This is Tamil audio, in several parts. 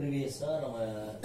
ப்ரீவியஸா நம்ம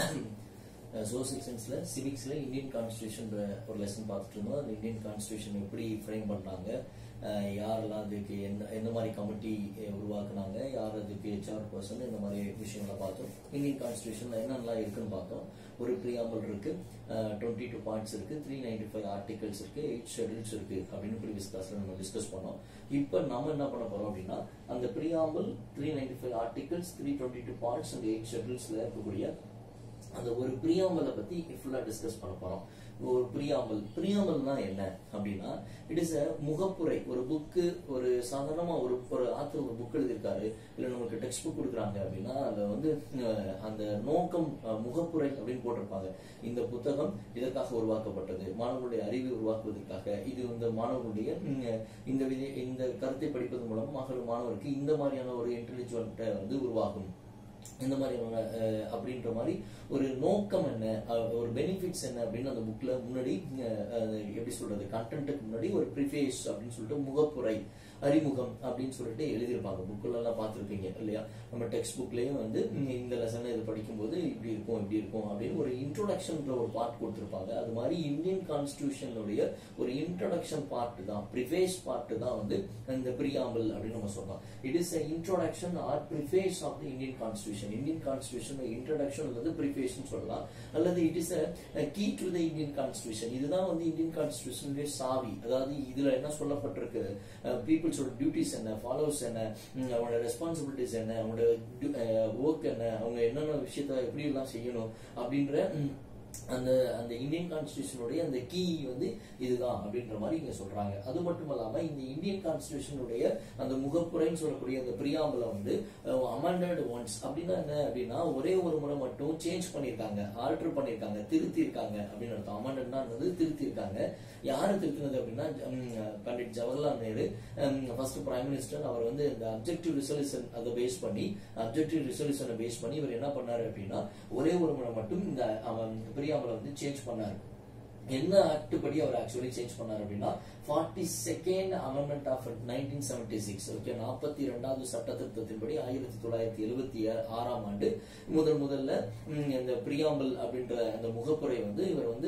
சோசியல் சயின்ஸ்ல சிவிக்ஸ்ல இந்தியன் கான்ஸ்டியூஷன் ஒரு லெசன் பார்த்துட்டு இருந்தோம் அந்த இந்தியன் கான்ஸ்டியூஷன் எப்படி ஃப்ரேம் பண்ணாங்க அஹ் யாரெல்லாம் அதுக்கு என்ன எந்த மாதிரி கமிட்டி உருவாக்குனாங்க யார் அதுக்கு ஹெச்ஆர் பர்சன் இந்த மாதிரி விஷயங்களை பார்த்தோம் இந்தியன் கான்ஸ்டியூஷன்ல என்னென்னலாம் இருக்குன்னு பார்த்தோம் ஒரு ப்ரியாம்பல் இருக்கு டுவெண்ட்டி டூ பாயிண்ட்ஸ் இருக்கு த்ரீ நைன்டி ஃபைவ் ஆர்டிகல்ஸ் இருக்கு எயிட் ஷெடியூல்ஸ் இருக்கு அப்படின்னு ப்ரீவியஸ் கிளாஸ்ல நம்ம டிஸ்கஸ் பண்ணோம் இப்போ நம்ம என்ன பண்ண போறோம் அப்படின்னா அந்த preamble three ninety five articles three twenty two points அந்த எயிட் ஷெடியூல்ஸ்ல இருக்கக்கூடிய அந்த ஒரு பிரியாம்பலை பத்தி ஃபுல்லா டிஸ்கஸ் பண்ண போறோம் ஒரு பிரியாம்பல் பிரியாம்பல்னா என்ன அப்படின்னா இட் இஸ் அ முகப்புரை ஒரு புக்கு ஒரு சாதாரணமா ஒரு ஒரு ஆத்தர் ஒரு புக் எழுதியிருக்காரு இல்ல நமக்கு டெக்ஸ்ட் புக் கொடுக்குறாங்க அப்படின்னா அதுல வந்து அஹ், அந்த நோக்கம் அஹ், முகப்புரை அப்படின்னு போட்டிருப்பாங்க இந்த புத்தகம் இதற்காக உருவாக்கப்பட்டது மாணவர்களுடைய அறிவை உருவாக்குவதற்காக இது இந்த மாணவர்களுடைய ம், இந்த விதி இந்த கருத்தை படிப்பதன் மூலம் மகள் மாணவருக்கு இந்த மாதிரியான ஒரு இன்டெலிஜுவன்ட்டை வந்து உருவாகும் இந்த மாதிரியான அஹ், அப்படின்ற மாதிரி ஒரு நோக்கம் என்ன அஹ், ஒரு பெனிஃபிட்ஸ் என்ன அப்படின்னு அந்த புக்ல முன்னாடி அஹ், அஹ், எப்படி சொல்றது கண்டென்ட்டுக்கு முன்னாடி ஒரு ப்ரிஃபேஸ் அப்படின்னு சொல்லிட்டு முகப்புரை அறிமுகம் அப்படின்னு சொல்லிட்டு எழுதியிருப்பாங்க புக்குல எல்லாம் பார்த்திருப்பீங்க இல்லையா நம்ம டெக்ஸ்ட் புக்லயும் வந்து ம், இந்த லெசன் இதை படிக்கும்போது இப்படி இருக்கும் இப்படி இருக்கும் அப்படின்னு ஒரு இன்ட்ரோடக்ஷன்ற ஒரு பார்ட் கொடுத்திருப்பாங்க அது மாதிரி இந்தியன் கான்ஸ்டியூஷனுடைய ஒரு இன்ட்ரோடக்ஷன் பார்ட் தான் ப்ரிஃபேஸ் பார்ட் தான் வந்து இந்த பிரியாம்பிள் அப்படின்னு நம்ம சொல்றோம் it is introduction or preface of the Indian constitution Indian constitution introduction அல்லது ப்ரிஃபேஸ்னு சொல்லலாம் அல்லது it is key to the Indian constitution இதுதான் வந்து இந்தியன் கான்ஸ்டியூஷனுடைய சாவி அதாவது இதுல என்ன சொல்லப்பட்டிருக்கு பீப்புள்ஸோட டியூட்டிஸ் என்ன ஃபாலோவர்ஸ் என்ன ம், அவங்களோட ரெஸ்பான்சிபிலிட்டிஸ் என்ன அவங்களோட ஒர்க் என்ன அவங்க என்னென்ன விஷயத்த எப்படி எல்லாம் செய்யணும் அப்படின்ற ம், அந்த அந்த இந்தியன் கான்ஸ்டியூஷனுடைய அந்த கீ வந்து இதுதான் அப்படின்ற மாதிரி இங்க சொல்றாங்க அது மட்டும் இல்லாம இந்த இந்தியன் கான்ஸ்டியூஷனுடைய அந்த முகப்புரைன்னு சொல்லக்கூடிய அந்த பிரியாம்பல வந்து அமெண்டட் ஒன்ஸ் அப்படின்னா என்ன அப்படின்னா ஒரே ஒரு முறை மட்டும் சேஞ்ச் பண்ணிருக்காங்க ஆல்டர் பண்ணிருக்காங்க திருத்தி இருக்காங்க அப்படின்னு அர்த்தம் அமெண்டட்னா வந்து திருத்தி இருக்காங்க யாரு திருத்தினது அப்படின்னா ம், Pandit Jawaharlal Nehru first prime minister அவர் வந்து இந்த அப்ஜெக்டிவ் ரிசல்யூஷன் அதை பேஸ் பண்ணி அப்ஜெக்டிவ் ரிசல்யூஷனை பேஸ் பண்ணி இவர் என்ன பண்ணாரு அப்படின்னா ஒரே ஒரு முறை மட்டும் இந்த அவன் பிரியாமலை வந்து சேஞ்ச் பண்ணாரு என்ன ஆக்ட் படி அவர் ஆக்சுவலி சேஞ்ச் பண்ணார் அப்படின்னா forty second amendment of nineteen seventy six okay நாற்பத்தி ரெண்டாவது சட்ட திருத்தத்தின்படி ஆயிரத்தி தொள்ளாயிரத்தி எழுபத்தி ஆறாம் ஆண்டு முதல் முதல்ல ம், இந்த பிரியாம்பல் அப்படின்ற அந்த முகப்புரை வந்து இவர் வந்து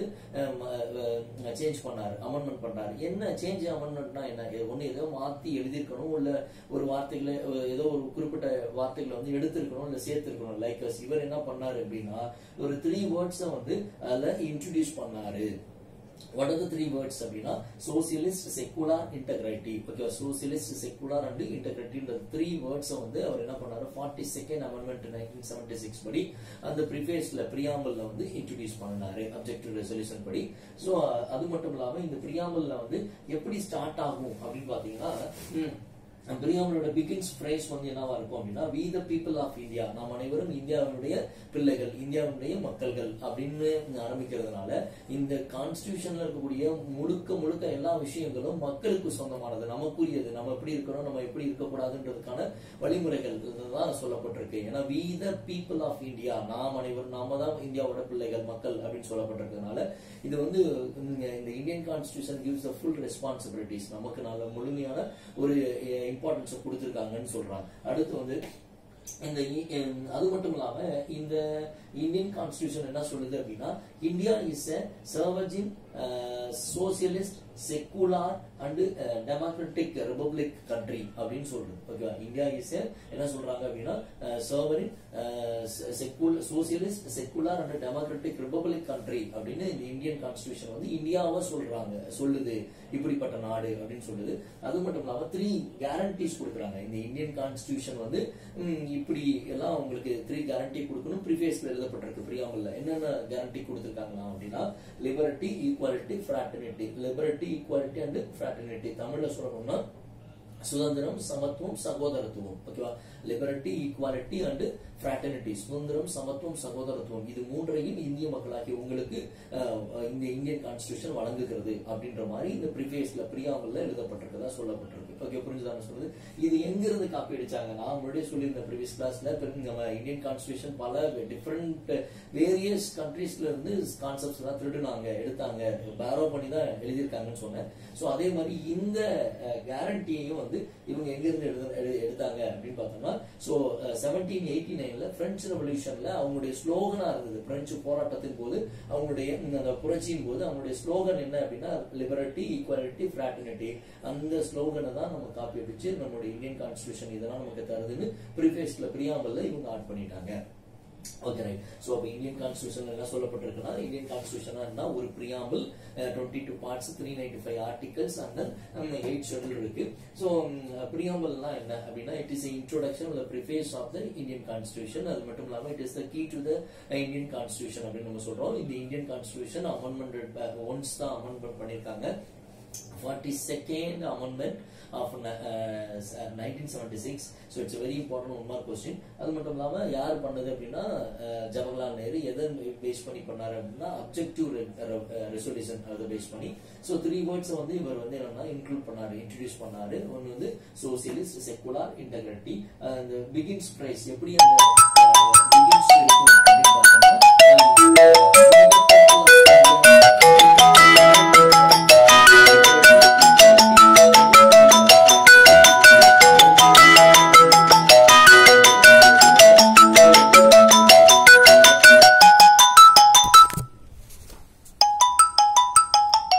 சேஞ்ச் பண்ணாரு அமெண்ட்மெண்ட் பண்ணாரு என்ன சேஞ்ச் அமெண்ட்மெண்ட்னா என்ன ஒன்னு ஏதோ மாத்தி எழுதியிருக்கணும் இல்ல ஒரு வார்த்தைகளை அஹ், ஏதோ ஒரு குறிப்பிட்ட வார்த்தைகளை வந்து எடுத்திருக்கணும் இல்ல சேர்த்திருக்கணும் லைக் இவர் என்ன பண்ணாரு அப்படின்னா ஒரு த்ரீ வேர்ட்ஸை வந்து அதுல இன்ட்ரடியூஸ் பண்ணாரு what are the three words அப்படின்னா socialist secular integrity okay socialist secular and integrity இந்த த்ரீ வேர்ட்ஸ் வந்து அவர் என்ன பண்ணாரு forty second amendment nineteen seventy six படி அந்த ப்ரிஃபேஸ்ல பிரியாம்பல்ல வந்து இன்ட்ரடியூஸ் பண்ணாரு அப்ஜெக்டிவ் ரெசல்யூஷன் படி சோ அது மட்டும் இல்லாம இந்த பிரியாம்பல்ல வந்து எப்படி ஸ்டார்ட் ஆகும் அப்படின்னு பாத்தீங்கன்னா ம், பிரியாமலோட பிகின்ஸ் ஃப்ரேஸ் வந்து என்னவா இருக்கும் அப்படின்னா we the people of India நாம் அனைவரும் இந்தியாவினுடைய பிள்ளைகள் இந்தியாவினுடைய மக்கள்கள் அப்படின்னு ஆரம்பிக்கிறதுனால இந்த கான்ஸ்டியூஷன்ல இருக்கக்கூடிய முழுக்க முழுக்க எல்லா விஷயங்களும் மக்களுக்கு சொந்தமானது நமக்குரியது நம்ம எப்படி இருக்கிறோம் நம்ம எப்படி இருக்கக்கூடாதுன்றதுக்கான வழிமுறைகள் தான் சொல்லப்பட்டிருக்கு ஏன்னா we the people of India நாம் அனைவரும் நாம தான் இந்தியாவோட பிள்ளைகள் மக்கள் அப்படின்னு சொல்லப்பட்டிருக்கிறதுனால இது வந்து ம், இந்த Indian constitution gives the full responsibilities நமக்கு நல்ல முழுமையான ஒரு இம்பார்ட்டன்ஸ் கொடுத்துருக்காங்கன்னு சொல்றாங்க அடுத்து வந்து இந்த இ- ஹம், அது மட்டும் இல்லாம இந்த இந்தியன் கான்ஸ்டியூஷன் என்ன சொல்லுது அப்படின்னா India is a sovereign socialist secular and democratic republic country அப்படின்னு சொல்றது ஓகேவா இந்தியா இஸ் என்ன சொல்றாங்க அப்படின்னா சர்வரின் செக்குல் socialist secular and democratic republic country அப்படின்னு இந்த இந்தியன் கான்ஸ்டியூஷன் வந்து இந்தியாவை சொல்றாங்க சொல்லுது இப்படிப்பட்ட நாடு அப்படின்னு சொல்லுது அது மட்டும் இல்லாம த்ரீ கேரண்டிஸ் கொடுக்குறாங்க இந்த இந்தியன் கான்ஸ்டியூஷன் வந்து ம், இப்படி எல்லாம் உங்களுக்கு த்ரீ கேரண்டி கொடுக்கணும் ப்ரீஃபேஸ்ல எழுதப்பட்டிருக்கு பிரியாமல்ல என்னென்ன கேரண்டி கொடுத்துருக்காங்களா அப்படின்னா liberty equality fraternity liberty equality and fraternity தமிழ்ல சொல்லணும்னா சுதந்திரம் சமத்துவம் சகோதரத்துவம் ஓகேவா லிபர்ட்டி ஈக்குவாலிட்டி அண்ட் ஃபிராட்டர்னிட்டி சுதந்திரம் சமத்துவம் சகோதரத்துவம் இது மூன்றையும் இந்திய மக்களாகிய உங்களுக்கு அஹ், இந்த இந்தியன் கான்ஸ்டியூஷன் வழங்குகிறது அப்படின்ற மாதிரி இந்த ப்ரிஃபேஸ்ல பிரியாமல்ல எழுதப்பட்டிருக்கதா சொல்லப்பட்டிருக்கு ஓகே புரிஞ்சுதானே சொல்றது இது எங்கிருந்து காப்பி அடிச்சாங்க நான் முன்னாடியே சொல்லியிருந்தேன் ப்ரீவியஸ் கிளாஸ்ல நம்ம இந்தியன் கான்ஸ்டியூஷன் பல டிஃப்ரெண்ட் வேரியஸ் கண்ட்ரீஸ்ல இருந்து கான்செப்ட்ஸ் எல்லாம் திருடுனாங்க எடுத்தாங்க பேரோ பண்ணி தான் எழுதியிருக்காங்கன்னு சொன்னேன் சோ அதே மாதிரி இந்த கேரண்டியையும் வந்து வந்து இவங்க எங்க இருந்து எழுத எடு- எடுத்தாங்க அப்படின்னு பார்த்தோம்னா ஸோ செவன்டீன் எயிட்டி நைன்ல பிரெஞ்சு ரெவல்யூஷன்ல அவங்களுடைய ஸ்லோகனா இருந்தது பிரெஞ்சு போராட்டத்தின் போது அவங்களுடைய இந்த அந்த புரட்சியின் போது அவங்களுடைய ஸ்லோகன் என்ன அப்படின்னா லிபரட்டி ஈக்குவாலிட்டி ஃபிராட்டர்னிட்டி அந்த ஸ்லோகனை தான் நம்ம காப்பி அடிச்சு நம்மளுடைய இந்தியன் கான்ஸ்டியூஷன் இதெல்லாம் நமக்கு தருதுன்னு ப்ரிஃபேஸ்ல பிரியாம்பல்ல இவங்க ஆட் பண்ணிட்டாங்க ஓகே ரைட் ஸோ அப்போ இந்தியன் கான்ஸ்டியூஷன் என்ன சொல்லப்பட்டிருக்குன்னா இந்தியன் கான்ஸ்டியூஷன் என்ன ஒரு preamble twenty two parts three ninety five articles and eight schedule இருக்கு ஸோ பிரியாம்பிள்னா என்ன அப்படின்னா இட் இஸ் இன்ட்ரோடக்ஷன் இல்ல preface of the Indian constitution அது மட்டும் இல்லாமல் it is the key to the Indian constitution அப்படின்னு நம்ம சொல்றோம் இந்த இந்தியன் கான்ஸ்டியூஷன் அமெண்ட்மெண்ட் ஒன்ஸ் தான் அமெண்ட்மெண்ட் பண்ணியிருக்காங்க forty second amendment of nineteen seventy six so it's very important one mark question அது மட்டும் இல்லாமல் யார் பண்ணது அப்படின்னா அஹ், ஜவஹர்லால் நேரு எதை பேஸ் பண்ணி பண்ணாரு அப்படின்னா அப்ஜெக்டிவ் ரெசல்யூஷன் அதை பேஸ் பண்ணி ஸோ த்ரீ வேர்ட்ஸ் வந்து இவர் வந்து என்னன்னா இன்க்ளூட் பண்ணாரு இன்ட்ரடியூஸ் பண்ணாரு ஒன்று வந்து சோசியலிஸ்ட் செக்குலார் இன்டெகிரிட்டி அந்த பிகின்ஸ் பிரைஸ் எப்படி அந்த